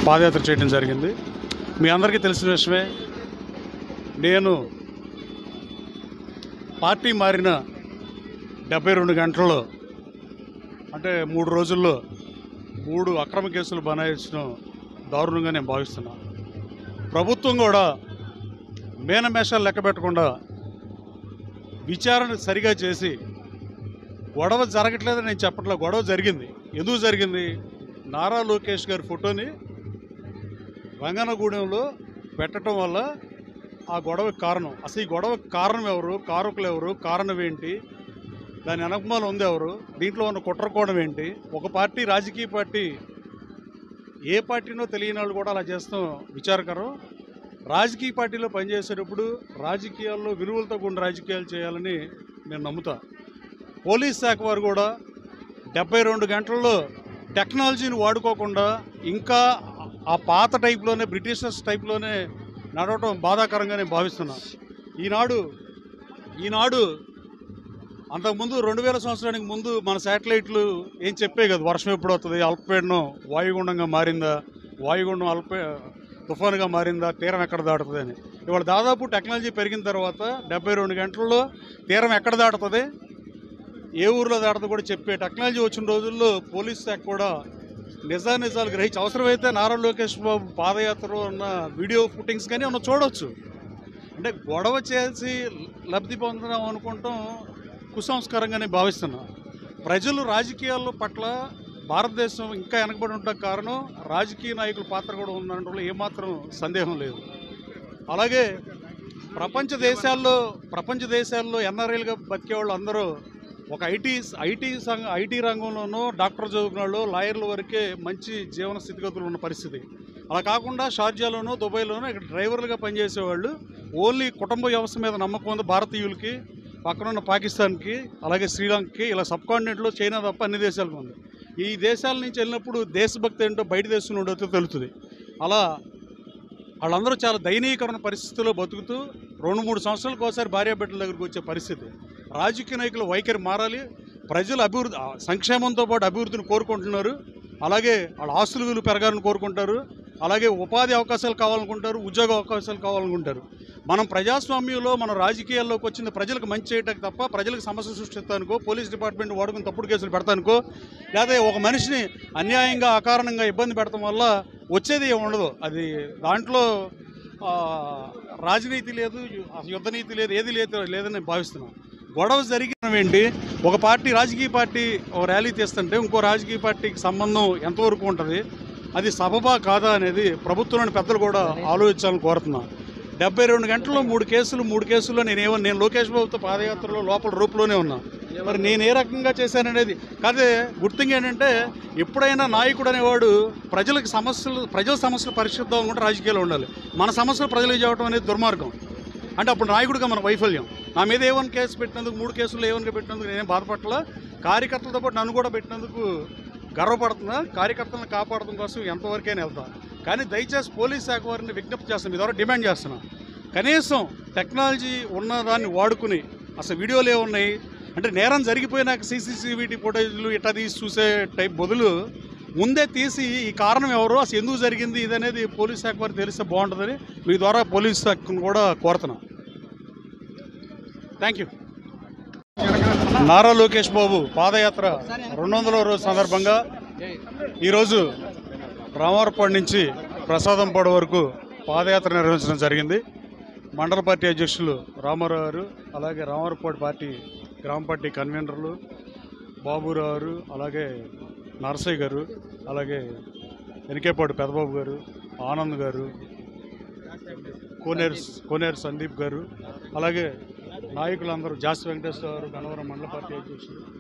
పాదయాత్ర చేయడం జరిగింది మీ అందరికీ తెలిసిన విషయమే నేను పార్టీ మారిన డెబ్బై రెండు గంటల్లో అంటే మూడు రోజుల్లో మూడు అక్రమ కేసులు బనాయించడం దారుణంగా నేను భావిస్తున్నాను ప్రభుత్వం కూడా మేనమేషాలు లెక్క పెట్టకుండా విచారణ సరిగా చేసి గొడవ జరగట్లేదని నేను చెప్పట్లే గొడవ జరిగింది ఎందుకు జరిగింది నారా లోకేష్ గారి ఫోటోని రంగనగూడెంలో పెట్టడం వల్ల ఆ గొడవకి కారణం అసలు ఈ గొడవకి కారణం ఎవరు కారకులు ఎవరు కారణం ఏంటి దాని వెనకమాల ఉంది ఎవరు దీంట్లో ఉన్న కుట్రకోణం ఏంటి ఒక పార్టీ రాజకీయ పార్టీ ఏ పార్టీనో తెలియని వాళ్ళు కూడా అలా చేస్తాం విచారకరం రాజకీయ పార్టీలో పనిచేసేటప్పుడు రాజకీయాల్లో విలువలతో కూడిన రాజకీయాలు చేయాలని నేను నమ్ముతా పోలీస్ శాఖ వారు కూడా డెబ్బై రెండు గంటల్లో టెక్నాలజీని వాడుకోకుండా ఇంకా ఆ పాత టైప్లోనే బ్రిటిషర్స్ టైప్లోనే నడవటం బాధాకరంగా నేను భావిస్తున్నా ఈనాడు ఈనాడు అంతకుముందు రెండు వేల సంవత్సరానికి ముందు మన శాటిలైట్లు ఏం చెప్పే కదా వర్షం ఎప్పుడు వస్తుంది అల్పపీడనం వాయుగుండంగా మారిందా వాయుగుండం అల్ప తుఫానుగా మారిందా తీరం ఎక్కడ దాటుతుంది అని ఇవాళ దాదాపు టెక్నాలజీ పెరిగిన తర్వాత డెబ్బై రెండు గంటల్లో తీరం ఎక్కడ దాటుతుంది ఏ ఊర్లో దాటుతుంది కూడా చెప్పే టెక్నాలజీ వచ్చిన రోజుల్లో పోలీస్ శాఖ కూడా నిజానిజాలు గ్రహించి అవసరమైతే నారా లోకేష్ బాబు పాదయాత్రలో ఉన్న వీడియో ఫుటింగ్స్ కానీ ఉన్న చూడవచ్చు అంటే గొడవ చేసి లబ్ధి పొందడం అనుకుంటాం కుసంస్కారంగానే భావిస్తున్నా ప్రజలు రాజకీయాల పట్ల భారతదేశం ఇంకా వెనకబడి ఉండడానికి కారణం రాజకీయ నాయకుల పాత్ర కూడా ఉందనడంలో ఏమాత్రం సందేహం లేదు అలాగే ప్రపంచ దేశాల్లో ప్రపంచ దేశాల్లో ఎన్ఆర్ఐలుగా బతికే వాళ్ళు అందరూ ఒక ఐటీ ఐటీ సంఘ ఐటీ రంగంలోనూ డాక్టర్ చదువుకున్న వాళ్ళు లాయర్ల వరకే మంచి జీవన స్థితిగతులు ఉన్న పరిస్థితి అలా కాకుండా షార్జాలోనూ దుబాయ్లోనూ ఇక్కడ డ్రైవర్లుగా పనిచేసేవాళ్ళు ఓన్లీ కుటుంబ వ్యవస్థ మీద నమ్మకం ఉంది భారతీయులకి పక్కనున్న పాకిస్తాన్కి అలాగే శ్రీలంకకి ఇలా సబ్ కాంటినెంట్లో చైనా తప్ప అన్ని దేశాలకు ఉంది ఈ దేశాల నుంచి వెళ్ళినప్పుడు దేశభక్తి ఏంటో బయట దేశం నుండి వస్తే తెలుస్తుంది అలా వాళ్ళందరూ చాలా దయనీయకరమైన పరిస్థితుల్లో బతుకుతూ రెండు మూడు సంవత్సరాలకు ఒకసారి భార్యాబిడ్డల దగ్గరికి వచ్చే పరిస్థితి రాజకీయ నాయకుల వైఖరి మారాలి ప్రజలు అభివృద్ధి ఆ, సంక్షేమంతో పాటు అభివృద్ధిని కోరుకుంటున్నారు అలాగే వాళ్ళ ఆస్తుల విలువ పెరగాలని కోరుకుంటారు అలాగే ఉపాధి అవకాశాలు కావాలనుకుంటారు ఉద్యోగ అవకాశాలు కావాలనుకుంటారు మనం ప్రజాస్వామ్యంలో మన రాజకీయాల్లోకి వచ్చింది ప్రజలకు మంచి చేయటానికి తప్ప ప్రజలకు సమస్య సృష్టిస్తానుకో పోలీస్ డిపార్ట్మెంట్ వాడుకుని తప్పుడు కేసులు పెడతానుకో లేదా ఒక మనిషిని అన్యాయంగా అకారణంగా ఇబ్బంది పెడతాం వల్ల వచ్చేది ఏమి ఉండదు అది దాంట్లో ఆ, రాజనీతి లేదు యుద్ధ నీతి లేదు ఏది లేదు లేదని నేను భావిస్తున్నాను గొడవ జరిగిన ఏంటి ఒక పార్టీ రాజకీయ పార్టీ ఒక ర్యాలీ తీస్తుంటే ఇంకో రాజకీయ పార్టీకి సంబంధం ఎంతవరకు ఉంటుంది అది సబబా కాదా అనేది ప్రభుత్వంలోని పెద్దలు కూడా ఆలోచించాలని కోరుతున్నాను డెబ్బై రెండు గంటల్లో మూడు కేసులు మూడు కేసుల్లో నేనేమో నేను లోకేష్ బాబుతో పాదయాత్రలో లోపల రూపులోనే ఉన్నా మరి నేను ఏ రకంగా చేశాననేది కాదే గుర్తింగ్ ఏంటంటే ఎప్పుడైనా నాయకుడు అనేవాడు ప్రజలకు సమస్యలు ప్రజల సమస్యలు పరిశుద్ధం అనుకుంటే రాజకీయాలు ఉండాలి మన సమస్యలు ప్రజలకు చెప్పడం అనేది దుర్మార్గం అంటే అప్పుడు నాయకుడిగా మన వైఫల్యం నా మీద ఏ వన్ కేసు పెట్టినందుకు మూడు కేసులు ఏ వన్గా పెట్టినందుకు నేనేం బాధపడలా కార్యకర్తలతో పాటు నన్ను కూడా పెట్టినందుకు గర్వపడుతున్నా కార్యకర్తలను కాపాడడం కోసం ఎంతవరకైనా వెళ్తా కానీ దయచేసి పోలీస్ శాఖ వారిని విజ్ఞప్తి చేస్తాను మీ ద్వారా డిమాండ్ చేస్తున్నా కనీసం టెక్నాలజీ ఉన్నదాన్ని వాడుకుని అసలు వీడియోలు ఏమున్నాయి అంటే నేరం జరిగిపోయినాక సీసీసీవీటీ ఫుటేజ్లు ఇట్లా తీసి చూసే టైప్ బదులు ముందే తీసి ఈ కారణం ఎవరు అసలు ఎందుకు జరిగింది ఇదనేది పోలీస్ శాఖ వారికి తెలిస్తే బాగుంటుందని మీ ద్వారా పోలీస్ శాఖను కూడా కోరుతున్నాను థ్యాంక్ యూ నారా లోకేష్ బాబు పాదయాత్ర రెండు వందల రోజు సందర్భంగా ఈరోజు రామవరపాడు నుంచి ప్రసాదంపాడు వరకు పాదయాత్ర నిర్వహించడం జరిగింది మండల పార్టీ అధ్యక్షులు రామారావు గారు అలాగే రామవరపాడు పార్టీ గ్రామ పార్టీ కన్వీనర్లు బాబురావు గారు అలాగే నరసయ్య గారు అలాగే వెనకేపాడు పెదబాబు గారు ఆనంద్ గారు కోనేరు కోనేరు సందీప్ గారు అలాగే నాయకులందరూ జాస్ వెంకటేశ్వర గారు గన్నవరం మండల పార్టీ అధ్యక్షులు